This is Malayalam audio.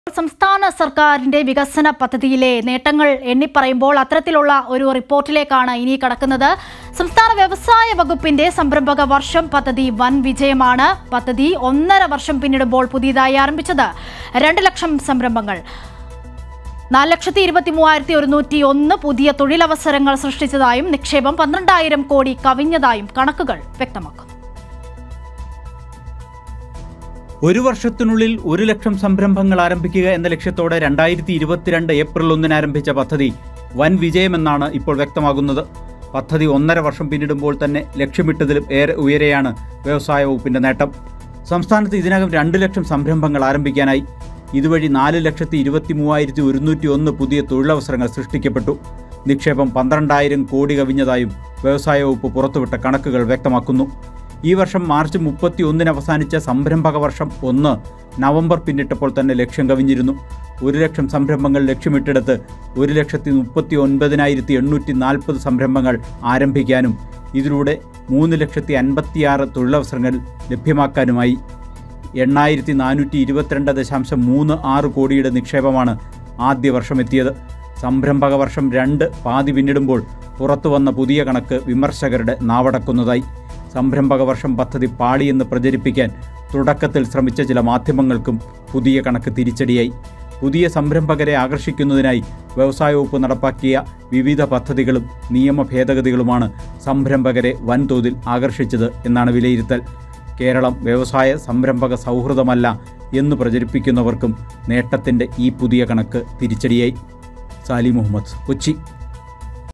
സംസ്ഥാന സർക്കാരിന്റെ വികസന പദ്ധതിയിലെ നേട്ടങ്ങൾ എണ്ണിപ്പറയുമ്പോൾ അത്തരത്തിലുള്ള ഒരു റിപ്പോർട്ടിലേക്കാണ് ഇനി കടക്കുന്നത് സംസ്ഥാന വ്യവസായ വകുപ്പിന്റെ സംരംഭക വർഷം പദ്ധതി വൻ വിജയമാണ് പദ്ധതി ഒന്നര വർഷം പിന്നിടുമ്പോൾ പുതിയതായി ആരംഭിച്ചത് രണ്ട് ലക്ഷം സംരംഭങ്ങൾ നാല് ലക്ഷത്തി ഇരുപത്തി മൂവായിരത്തി ഒരുന്നൂറ്റി ഒന്ന് പുതിയ തൊഴിലവസരങ്ങൾ സൃഷ്ടിച്ചതായും നിക്ഷേപം പന്ത്രണ്ടായിരം കോടി കവിഞ്ഞതായും കണക്കുകൾ വ്യക്തമാക്കുന്നു ഒരു വർഷത്തിനുള്ളിൽ ഒരു ലക്ഷം സംരംഭങ്ങൾ ആരംഭിക്കുക എന്ന ലക്ഷ്യത്തോടെ രണ്ടായിരത്തി ഇരുപത്തിരണ്ട് ഏപ്രിൽ ഒന്നിന് ആരംഭിച്ച പദ്ധതി വൻ വിജയമെന്നാണ് ഇപ്പോൾ വ്യക്തമാകുന്നത് പദ്ധതി ഒന്നര വർഷം പിന്നിടുമ്പോൾ തന്നെ ലക്ഷ്യമിട്ടതിലും ഏറെ ഉയരെയാണ് വ്യവസായ വകുപ്പിന്റെ നേട്ടം സംസ്ഥാനത്ത് ഇതിനകം രണ്ട് ലക്ഷം സംരംഭങ്ങൾ ആരംഭിക്കാനായി ഇതുവഴി നാല് ലക്ഷത്തി ഇരുപത്തി മൂവായിരത്തി ഒരുന്നൂറ്റി ഒന്ന് പുതിയ തൊഴിലവസരങ്ങൾ സൃഷ്ടിക്കപ്പെട്ടു നിക്ഷേപം പന്ത്രണ്ടായിരം കോടി കവിഞ്ഞതായും വ്യവസായ വകുപ്പ് പുറത്തുവിട്ട കണക്കുകൾ വ്യക്തമാക്കുന്നു ഈ വർഷം മാർച്ച് മുപ്പത്തി ഒന്നിന് അവസാനിച്ച സംരംഭക വർഷം ഒന്ന് നവംബർ പിന്നിട്ടപ്പോൾ തന്നെ ലക്ഷ്യം കവിഞ്ഞിരുന്നു ഒരു ലക്ഷം സംരംഭങ്ങൾ ലക്ഷ്യമിട്ടെടുത്ത് ഒരു ലക്ഷത്തി മുപ്പത്തി ഒൻപതിനായിരത്തി എണ്ണൂറ്റി നാൽപ്പത് സംരംഭങ്ങൾ ആരംഭിക്കാനും ഇതിലൂടെ മൂന്ന് ലക്ഷത്തി അൻപത്തിയാറ് തൊഴിലവസരങ്ങൾ ലഭ്യമാക്കാനുമായി എണ്ണായിരത്തി നാനൂറ്റി ഇരുപത്തിരണ്ട് ദശാംശം മൂന്ന് ആറ് കോടിയുടെ നിക്ഷേപമാണ് ആദ്യ വർഷം എത്തിയത് സംരംഭക വർഷം രണ്ട് പാതി പിന്നിടുമ്പോൾ പുറത്തു വന്ന പുതിയ കണക്ക് വിമർശകരുടെ നാവടക്കുന്നതായി സംരംഭക വർഷം പദ്ധതി പാളിയെന്ന് പ്രചരിപ്പിക്കാൻ തുടക്കത്തിൽ ശ്രമിച്ച ചില മാധ്യമങ്ങൾക്കും പുതിയ കണക്ക് തിരിച്ചടിയായി പുതിയ സംരംഭകരെ ആകർഷിക്കുന്നതിനായി വ്യവസായ വകുപ്പ് നടപ്പാക്കിയ വിവിധ പദ്ധതികളും നിയമ ഭേദഗതികളുമാണ് സംരംഭകരെ വൻതോതിൽ ആകർഷിച്ചത് എന്നാണ് വിലയിരുത്തൽ കേരളം വ്യവസായ സംരംഭക സൗഹൃദമല്ല എന്ന് പ്രചരിപ്പിക്കുന്നവർക്കും നേട്ടത്തിൻ്റെ ഈ പുതിയ കണക്ക് തിരിച്ചടിയായി സാലി മുഹമ്മദ് കൊച്ചി